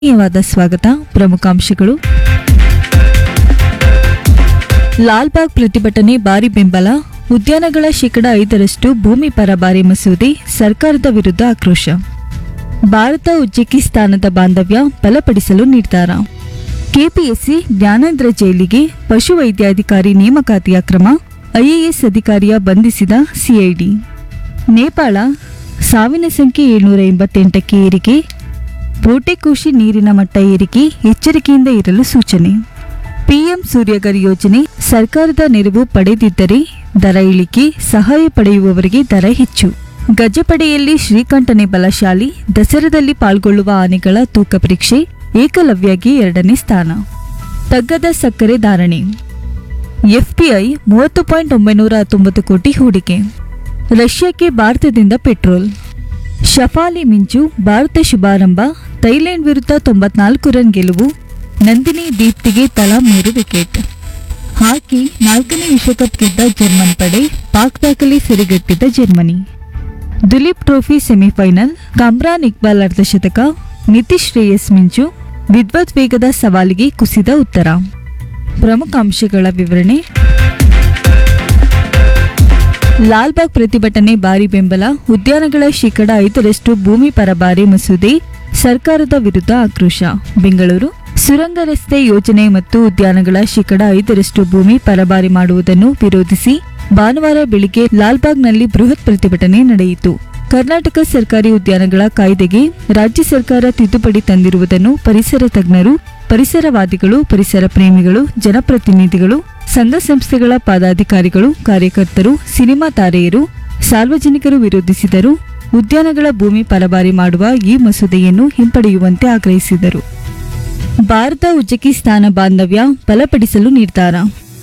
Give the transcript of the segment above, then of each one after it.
ಆತ್ಮೀಯವಾದ ಸ್ವಾಗತ ಪ್ರಮುಖಾಂಶಗಳು ಲಾಲ್ಬಾಗ್ ಪ್ರತಿಭಟನೆ ಭಾರಿ ಬೆಂಬಲ ಉದ್ಯಾನಗಳ ಶೇಕಡ ಐದರಷ್ಟು ಭೂಮಿ ಪರಬಾರಿ ಮಸೂದೆ ಸರ್ಕಾರದ ವಿರುದ್ಧ ಆಕ್ರೋಶ ಭಾರತ ಉಜ್ಬೆಕಿಸ್ತಾನದ ಬಾಂಧವ್ಯ ಬಲಪಡಿಸಲು ನಿರ್ಧಾರ ಕೆಪಿಎಸ್ಸಿ ಜ್ಞಾನೇಂದ್ರ ಜೈಲಿಗೆ ಪಶುವೈದ್ಯಾಧಿಕಾರಿ ನೇಮಕಾತಿಯ ಕ್ರಮ ಐಎಎಸ್ ಅಧಿಕಾರಿಯ ಬಂಧಿಸಿದ ಸಿಐಡಿ ನೇಪಾಳ ಸಾವಿನ ಸಂಖ್ಯೆ ಏಳ್ನೂರ ಎಂಬತ್ತೆಂಟಕ್ಕೆ ಏರಿಕೆ ಬೋಟೆಕೋಶಿ ನೀರಿನ ಮಟ್ಟ ಏರಿಕೆ ಎಚ್ಚರಿಕೆಯಿಂದ ಇರಲು ಸೂಚನೆ ಪಿಎಂ ಸೂರ್ಯಗರ್ ಯೋಜನೆ ಸರ್ಕಾರದ ನೆರವು ಪಡೆದಿದ್ದರೆ ದರ ಇಳಿಕೆ ಸಹಾಯ ಪಡೆಯುವವರಿಗೆ ದರ ಹೆಚ್ಚು ಗಜಪಡೆಯಲ್ಲಿ ಶ್ರೀಕಂಠನೆ ಬಲಶಾಲಿ ದಸರಾದಲ್ಲಿ ಪಾಲ್ಗೊಳ್ಳುವ ಆನೆಗಳ ತೂಕ ಪರೀಕ್ಷೆ ಏಕಲವ್ಯಗೆ ಎರಡನೇ ಸ್ಥಾನ ತಗ್ಗದ ಸಕ್ಕರೆ ಧಾರಣೆ ಎಫ್ಪಿಐ ಮೂವತ್ತು ಪಾಯಿಂಟ್ ಒಂಬೈನೂರ ಹತ್ತೊಂಬತ್ತು ಕೋಟಿ ಹೂಡಿಕೆ ರಷ್ಯಾಕ್ಕೆ ಭಾರತದಿಂದ ಪೆಟ್ರೋಲ್ ಶಫಾಲಿ ಮಿಂಚು ಭಾರತ ಶುಭಾರಂಭ ಥೈಲ್ಯಾಂಡ್ ವಿರುದ್ಧ ತೊಂಬತ್ನಾಲ್ಕು ರನ್ ಗೆಲುವು ನಂದಿನಿ ದೀಪ್ತಿಗೆ ತಲಾ ಮೂರು ವಿಕೆಟ್ ಹಾಕಿ ನಾಲ್ಕನೇ ವಿಶ್ವಕಪ್ ಗೆದ್ದ ಜರ್ಮನ್ ಪಡೆ ಪಾಕ್ ದಾಖಲೆ ಸರಿಗಟ್ಟಿದ Germany Duleep trophy semifinal Kamran Iqbal ಅರ್ಧಶತಕ ನಿತೀಶ್ ಶ್ರೇಯಸ್ ಮಿಂಚು ವಿದ್ವತ್ ವೇಗದ ಸವಾಲಿಗೆ ಕುಸಿದ ಉತ್ತರ ಪ್ರಮುಖ ಅಂಶಗಳ ವಿವರಣೆ ಲಾಲ್ಬಾಗ್ ಪ್ರತಿಭಟನೆ ಭಾರಿ ಬೆಂಬಲ ಉದ್ಯಾನಗಳ ಶೇಕಡ ಐದರಷ್ಟು ಭೂಮಿ ಪರಬಾರಿ ಮಸೂದೆ ಸರ್ಕಾರದ ವಿರುದ್ಧ ಆಕ್ರೋಶ ಬೆಂಗಳೂರು ಸುರಂಗ ರಸ್ತೆ ಯೋಜನೆ ಮತ್ತು ಉದ್ಯಾನಗಳ ಶೇಕಡ ಐದರಷ್ಟು ಭೂಮಿ ಪರಬಾರಿ ಮಾಡುವುದನ್ನು ವಿರೋಧಿಸಿ ಭಾನುವಾರ ಬೆಳಿಗ್ಗೆ ಲಾಲ್ಬಾಗ್ನಲ್ಲಿ ಬೃಹತ್ ಪ್ರತಿಭಟನೆ ನಡೆಯಿತು ಕರ್ನಾಟಕ ಸರ್ಕಾರಿ ಉದ್ಯಾನಗಳ ಕಾಯ್ದೆಗೆ ರಾಜ್ಯ ಸರ್ಕಾರ ತಿದ್ದುಪಡಿ ತಂದಿರುವುದನ್ನು ಪರಿಸರ ತಜ್ಞರು ಪರಿಸರವಾದಿಗಳು ಪರಿಸರ ಪ್ರೇಮಿಗಳು ಜನಪ್ರತಿನಿಧಿಗಳು ಸಂಘ ಸಂಸ್ಥೆಗಳ ಪದಾಧಿಕಾರಿಗಳು ಕಾರ್ಯಕರ್ತರು ಸಿನಿಮಾ ತಾರೆಯರು ಸಾರ್ವಜನಿಕರು ವಿರೋಧಿಸಿದರು ಉದ್ಯಾನಗಳ ಭೂಮಿ ಪರಬಾರಿ ಮಾಡುವ ಈ ಮಸೂದೆಯನ್ನು ಹಿಂಪಡೆಯುವಂತೆ ಆಗ್ರಹಿಸಿದರು ಭಾರತ ಉಜ್ಬೆಕಿಸ್ತಾನ ಬಾಂಧವ್ಯ ಬಲಪಡಿಸಲು ನಿರ್ಧಾರ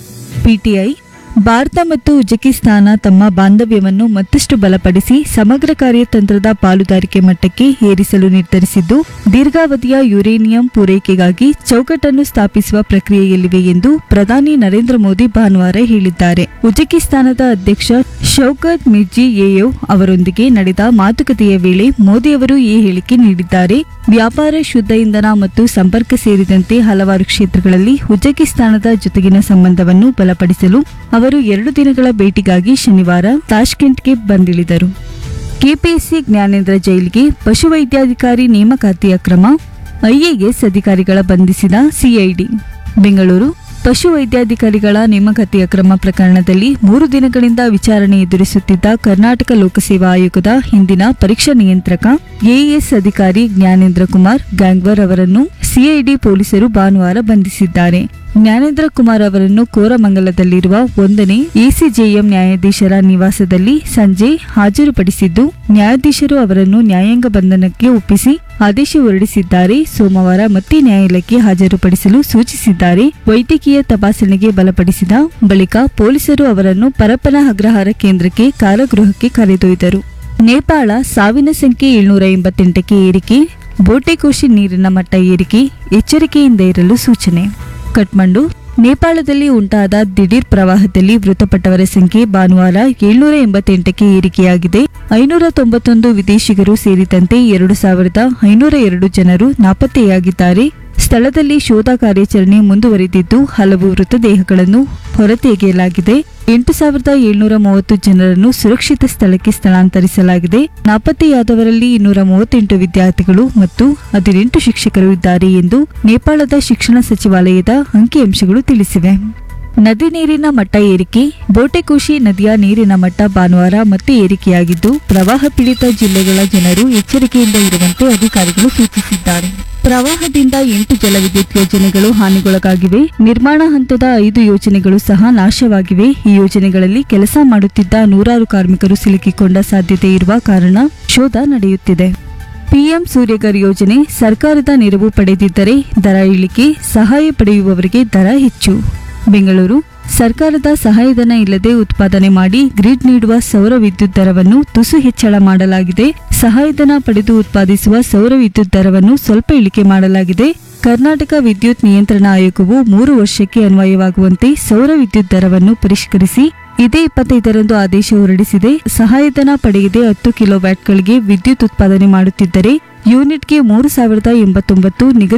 ಪಿಟಿಐ ಭಾರತ ಮತ್ತು ಉಜ್ಬೆಕಿಸ್ತಾನ ತಮ್ಮ ಬಾಂಧವ್ಯವನ್ನು ಮತ್ತಷ್ಟು ಬಲಪಡಿಸಿ ಸಮಗ್ರ ಕಾರ್ಯತಂತ್ರದ ಪಾಲುದಾರಿಕೆ ಮಟ್ಟಕ್ಕೆ ಏರಿಸಲು ನಿರ್ಧರಿಸಿದ್ದು ದೀರ್ಘಾವಧಿಯ ಯುರೇನಿಯಂ ಪೂರೈಕೆಗಾಗಿ ಚೌಕಟ್ಟನ್ನು ಸ್ಥಾಪಿಸುವ ಪ್ರಕ್ರಿಯೆಯಲ್ಲಿವೆ ಎಂದು ಪ್ರಧಾನಿ ನರೇಂದ್ರ ಮೋದಿ ಭಾನುವಾರ ಹೇಳಿದ್ದಾರೆ ಉಜ್ಬೆಕಿಸ್ತಾನದ ಅಧ್ಯಕ್ಷ ಶೌಕತ್ ಮಿರ್ಜಿಯೇಯವ್ ಅವರೊಂದಿಗೆ ನಡೆದ ಮಾತುಕತೆಯ ವೇಳೆ ಮೋದಿ ಅವರು ಈ ಹೇಳಿಕೆ ನೀಡಿದ್ದಾರೆ ವ್ಯಾಪಾರ ಶುದ್ಧ ಇಂಧನ ಮತ್ತು ಸಂಪರ್ಕ ಸೇರಿದಂತೆ ಹಲವಾರು ಕ್ಷೇತ್ರಗಳಲ್ಲಿ ಉಜ್ಬೆಕಿಸ್ತಾನದ ಜೊತೆಗಿನ ಸಂಬಂಧವನ್ನು ಬಲಪಡಿಸಲು ಅವರು ಎರಡು ದಿನಗಳ ಭೇಟಿಗಾಗಿ ಶನಿವಾರ ತಾಷ್ಕೆಂಟ್ಗೆ ಬಂದಿಳಿದರು ಕೆಪಿಎಸ್ಸಿ ಜ್ಞಾನೇಂದ್ರ ಜೈಲಿಗೆ ಪಶುವೈದ್ಯಾಧಿಕಾರಿ ನೇಮಕಾತಿಯ ಕ್ರಮ ಐಎಎಸ್ ಅಧಿಕಾರಿಗಳ ಬಂಧಿಸಿದ ಸಿಐಡಿ ಬೆಂಗಳೂರು ಪಶುವೈದ್ಯಾಧಿಕಾರಿಗಳ ನೇಮಕಾತಿಯ ಕ್ರಮ ಪ್ರಕರಣದಲ್ಲಿ ಮೂರು ದಿನಗಳಿಂದ ವಿಚಾರಣೆ ಎದುರಿಸುತ್ತಿದ್ದ ಕರ್ನಾಟಕ ಲೋಕಸೇವಾ ಆಯೋಗದ ಹಿಂದಿನ ಪರೀಕ್ಷಾ ನಿಯಂತ್ರಕ ಎಎಎಸ್ ಅಧಿಕಾರಿ ಜ್ಞಾನೇಂದ್ರ ಕುಮಾರ್ ಗ್ಯಾಂಗ್ವರ್ ಅವರನ್ನು ಸಿಐಡಿ ಪೊಲೀಸರು ಭಾನುವಾರ ಬಂಧಿಸಿದ್ದಾರೆ ಜ್ಞಾನೇಂದ್ರ ಕುಮಾರ್ ಅವರನ್ನು ಕೋರಮಂಗಲದಲ್ಲಿರುವ ಒಂದನೇ ಎಸಿಜೆಎಂ ನ್ಯಾಯಾಧೀಶರ ನಿವಾಸದಲ್ಲಿ ಸಂಜೆ ಹಾಜರುಪಡಿಸಿದ್ದು ನ್ಯಾಯಾಧೀಶರು ಅವರನ್ನು ನ್ಯಾಯಾಂಗ ಬಂಧನಕ್ಕೆ ಒಪ್ಪಿಸಿ ಆದೇಶ ಹೊರಡಿಸಿದ್ದಾರೆ ಸೋಮವಾರ ಮತ್ತೆ ನ್ಯಾಯಾಲಯಕ್ಕೆ ಹಾಜರುಪಡಿಸಲು ಸೂಚಿಸಿದ್ದಾರೆ ವೈದ್ಯಕೀಯ ತಪಾಸಣೆಗೆ ಬಲಪಡಿಸಿದ ಬಳಿಕ ಪೊಲೀಸರು ಅವರನ್ನು ಪರಪ್ಪನ ಅಗ್ರಹಾರ ಕೇಂದ್ರಕ್ಕೆ ಕಾರಾಗೃಹಕ್ಕೆ ಕರೆದೊಯ್ದರು ನೇಪಾಳ ಸಾವಿನ ಸಂಖ್ಯೆ ಏಳ್ನೂರ ಎಂಬತ್ತೆಂಟಕ್ಕೆ ಏರಿಕೆ ಬೋಟೆಕೋಶಿ ನೀರಿನ ಮಟ್ಟ ಏರಿಕೆ ಎಚ್ಚರಿಕೆಯಿಂದ ಇರಲು ಸೂಚನೆ ಕಠ್ಮಂಡು ನೇಪಾಳದಲ್ಲಿ ಉಂಟಾದ ದಿಢೀರ್ ಪ್ರವಾಹದಲ್ಲಿ ಮೃತಪಟ್ಟವರ ಸಂಖ್ಯೆ ಭಾನುವಾರ ಏಳ್ನೂರ ಎಂಬತ್ತೆಂಟಕ್ಕೆ ಏರಿಕೆಯಾಗಿದೆ ಐನೂರ ತೊಂಬತ್ತೊಂದು ವಿದೇಶಿಗರು ಸೇರಿದಂತೆ ಎರಡು ಸಾವಿರದ ಐನೂರ ಎರಡು ಜನರು ನಾಪತ್ತೆಯಾಗಿದ್ದಾರೆ ಸ್ಥಳದಲ್ಲಿ ಶೋಧ ಕಾರ್ಯಾಚರಣೆ ಮುಂದುವರೆದಿದ್ದು ಹಲವು ಮೃತದೇಹಗಳನ್ನು ಹೊರತೆಗೆಯಲಾಗಿದೆ ಎಂಟು ಸಾವಿರದ ಏಳ್ನೂರ ಮೂವತ್ತು ಜನರನ್ನು ಸುರಕ್ಷಿತ ಸ್ಥಳಕ್ಕೆ ಸ್ಥಳಾಂತರಿಸಲಾಗಿದೆ ನಾಪತ್ತೆಯಾದವರಲ್ಲಿ ಇನ್ನೂರ ಮೂವತ್ತೆಂಟು ವಿದ್ಯಾರ್ಥಿಗಳು ಮತ್ತು ಹದಿನೆಂಟು ಶಿಕ್ಷಕರು ಇದ್ದಾರೆ ಎಂದು ನೇಪಾಳದ ಶಿಕ್ಷಣ ಸಚಿವಾಲಯದ ಅಂಕಿಅಂಶಗಳು ತಿಳಿಸಿವೆ ನದಿ ನೀರಿನ ಮಟ್ಟ ಏರಿಕೆ ಬೋಟೆಕೋಶಿ ನದಿಯ ನೀರಿನ ಮಟ್ಟ ಭಾನುವಾರ ಮತ್ತೆ ಏರಿಕೆಯಾಗಿದ್ದು ಪ್ರವಾಹ ಪೀಡಿತ ಜಿಲ್ಲೆಗಳ ಜನರು ಎಚ್ಚರಿಕೆಯಿಂದ ಇರುವಂತೆ ಅಧಿಕಾರಿಗಳು ಸೂಚಿಸಿದ್ದಾರೆ ಪ್ರವಾಹದಿಂದ ಎಂಟು ಜಲವಿದ್ಯುತ್ ಯೋಜನೆಗಳು ಹಾನಿಗೊಳಗಾಗಿವೆ ನಿರ್ಮಾಣ ಹಂತದ ಐದು ಯೋಜನೆಗಳು ಸಹ ನಾಶವಾಗಿವೆ ಈ ಯೋಜನೆಗಳಲ್ಲಿ ಕೆಲಸ ಮಾಡುತ್ತಿದ್ದ ನೂರಾರು ಕಾರ್ಮಿಕರು ಸಿಲುಕಿಕೊಂಡ ಸಾಧ್ಯತೆ ಇರುವ ಕಾರಣ ಶೋಧ ನಡೆಯುತ್ತಿದೆ ಪಿಎಂ ಸೂರ್ಯಗರ್ ಯೋಜನೆ ಸರ್ಕಾರದ ನೆರವು ಪಡೆದಿದ್ದರೆ ದರ ಇಳಿಕೆ ಸಹಾಯ ಪಡೆಯುವವರಿಗೆ ದರ ಹೆಚ್ಚು ಬೆಂಗಳೂರು ಸರ್ಕಾರದ ಸಹಾಯಧನ ಇಲ್ಲದೆ ಉತ್ಪಾದನೆ ಮಾಡಿ ಗ್ರಿಡ್ ನೀಡುವ ಸೌರ ವಿದ್ಯುತ್ ದರವನ್ನು ತುಸು ಹೆಚ್ಚಳ ಮಾಡಲಾಗಿದೆ ಸಹಾಯಧನ ಪಡೆದು ಉತ್ಪಾದಿಸುವ ಸೌರ ವಿದ್ಯುತ್ ದರವನ್ನು ಸ್ವಲ್ಪ ಇಳಿಕೆ ಮಾಡಲಾಗಿದೆ ಕರ್ನಾಟಕ ವಿದ್ಯುತ್ ನಿಯಂತ್ರಣ ಆಯೋಗವು ಮೂರು ವರ್ಷಕ್ಕೆ ಅನ್ವಯವಾಗುವಂತೆ ಸೌರ ವಿದ್ಯುತ್ ದರವನ್ನು ಪರಿಷ್ಕರಿಸಿ ಇದೇ ಇಪ್ಪತ್ತೈದರಂದು ಆದೇಶ ಹೊರಡಿಸಿದೆ ಸಹಾಯಧನ ಪಡೆಯದೆ ಹತ್ತು ಕಿಲೋವ್ಯಾಟ್ಗಳಿಗೆ ವಿದ್ಯುತ್ ಉತ್ಪಾದನೆ ಮಾಡುತ್ತಿದ್ದರೆ ಯೂನಿಟ್ಗೆ ಮೂರು ಸಾವಿರದ ಎಂಬತ್ತೊಂಬತ್ತು ನಿಗದಿ